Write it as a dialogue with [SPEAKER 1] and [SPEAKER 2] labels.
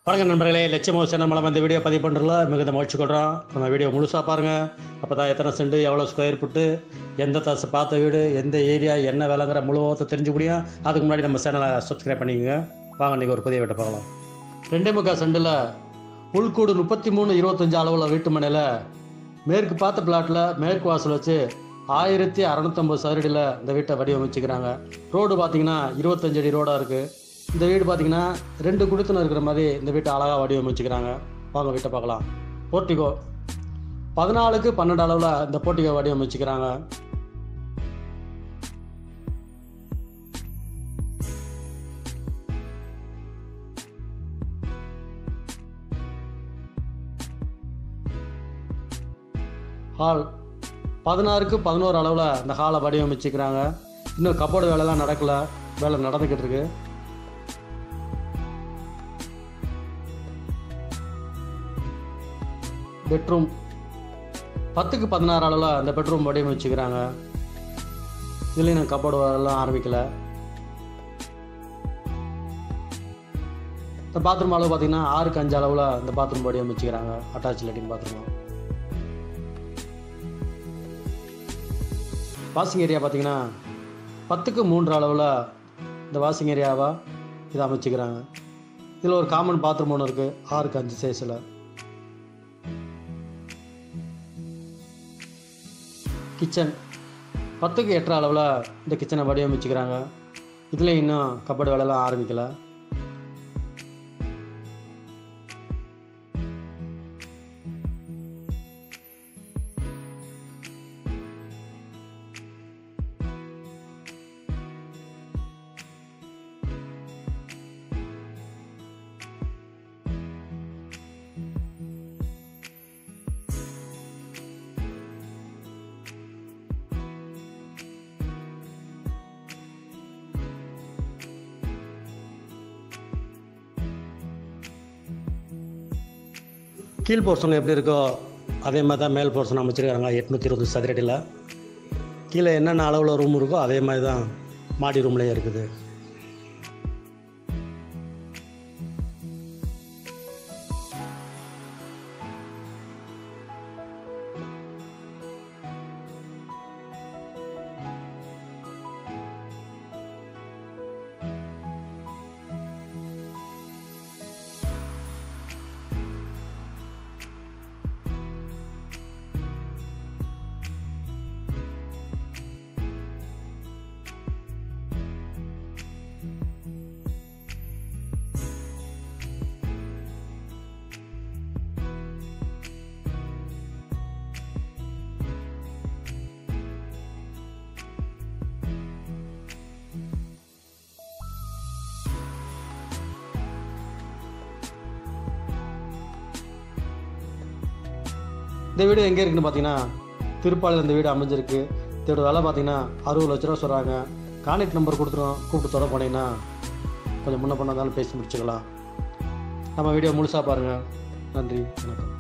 [SPEAKER 1] வணக்கம் நண்பர்களே லட்சுமோ சேனல் மூலம் இந்த வீடியோ பதிவு பண்ணுறதுல மிகுந்த மகிழ்ச்சி கொள்கிறோம் நம்ம வீடியோ முழுசாக பாருங்கள் அப்போ தான் எத்தனை சென்ட் எவ்வளோ ஸ்கொயர் ஃபுட்டு எந்த தசை பார்த்த வீடு எந்த ஏரியா என்ன விலைங்கிற முழுவத்தை தெரிஞ்சு முடியும் அதுக்கு முன்னாடி நம்ம சேனலை சப்ஸ்கிரைப் பண்ணிக்கோங்க வாங்க இன்றைக்கி ஒரு புதிய வீட்டை பார்க்கலாம் ரெண்டே முக்கால் சென்டில் உள்கூடு முப்பத்தி மூணு இருபத்தஞ்சு அளவில் வீட்டு மனையில் மேற்கு பார்த்த பிளாட்டில் மேற்கு வாசல் வச்சு ஆயிரத்தி அறநூற்றம்பது சதுரடியில் இந்த வீட்டை வடிவமைச்சுக்கிறாங்க ரோடு பார்த்தீங்கன்னா இருபத்தஞ்சு அடி ரோடாக இருக்குது இந்த வீடு பார்த்தீங்கன்னா ரெண்டு குடித்தனம் இருக்கிற மாதிரி இந்த வீட்டை அழகாக வடிவமைச்சுக்கிறாங்க வாங்க வீட்டை பார்க்கலாம் போர்ட்டிகோ பதினாலுக்கு பன்னெண்டு அளவில் இந்த போர்ட்டிகோ வடிவமைச்சுக்கிறாங்க ஹால் பதினாறுக்கு பதினோரு அளவில் இந்த ஹாலை வடிவமைச்சுக்கிறாங்க இன்னும் கப்போர்டு வேலைலாம் நடக்கல வேலை நடந்துக்கிட்டு இருக்கு பெட்ரூம் பத்துக்கு பதினாறு அளவில் அந்த பெட்ரூம் வடிவமைச்சுக்கிறாங்க இதுலேயும் நான் கப்போர்டு எல்லாம் ஆரம்பிக்கல இந்த பாத்ரூம் அளவு பார்த்தீங்கன்னா ஆறுக்கு அஞ்சு அளவில் இந்த பாத்ரூம் வடிவமைச்சுக்கிறாங்க அட்டாச் லெட்டின் பாத்ரூம் வாஷிங் ஏரியா பார்த்தீங்கன்னா பத்துக்கு மூன்று அளவில் இந்த வாஷிங் ஏரியாவா இதை அமைச்சுக்கிறாங்க இதில் ஒரு காமன் பாத்ரூம் ஒன்று இருக்குது ஆறுக்கு அஞ்சு சைஸில் கிச்சன் பத்துக்கு எட்டு அளவில் இந்த கிச்சனை வடிவமைச்சுக்கிறாங்க இதில் இன்னும் கபடி வேலைலாம் ஆரம்பிக்கல கீழ் போர்ஷன் எப்படி இருக்கோ அதே மாதிரி தான் மேல் போர்ஷன் அமைச்சிருக்காங்க எட்நூற்றி இருபது சதுரடியில் கீழே என்னென்ன அளவில் ரூம் இருக்கோ அதே மாதிரி தான் மாடி ரூம்லேயே இருக்குது இந்த வீடு எங்கே இருக்குன்னு பார்த்தீங்கன்னா திருப்பாலையில் இந்த வீடு அமைஞ்சிருக்கு இதோட விலை பார்த்தீங்கன்னா அறுபது லட்ச ரூபா சொல்கிறாங்க கான்டாக்ட் நம்பர் கொடுத்துருவோம் கூப்பிட்டு தொட போனீங்கன்னா கொஞ்சம் முன்ன பண்ணாலும் பேசி முடிச்சுக்கலாம் நம்ம வீடியோ முழுசாக பாருங்கள் நன்றி வணக்கம்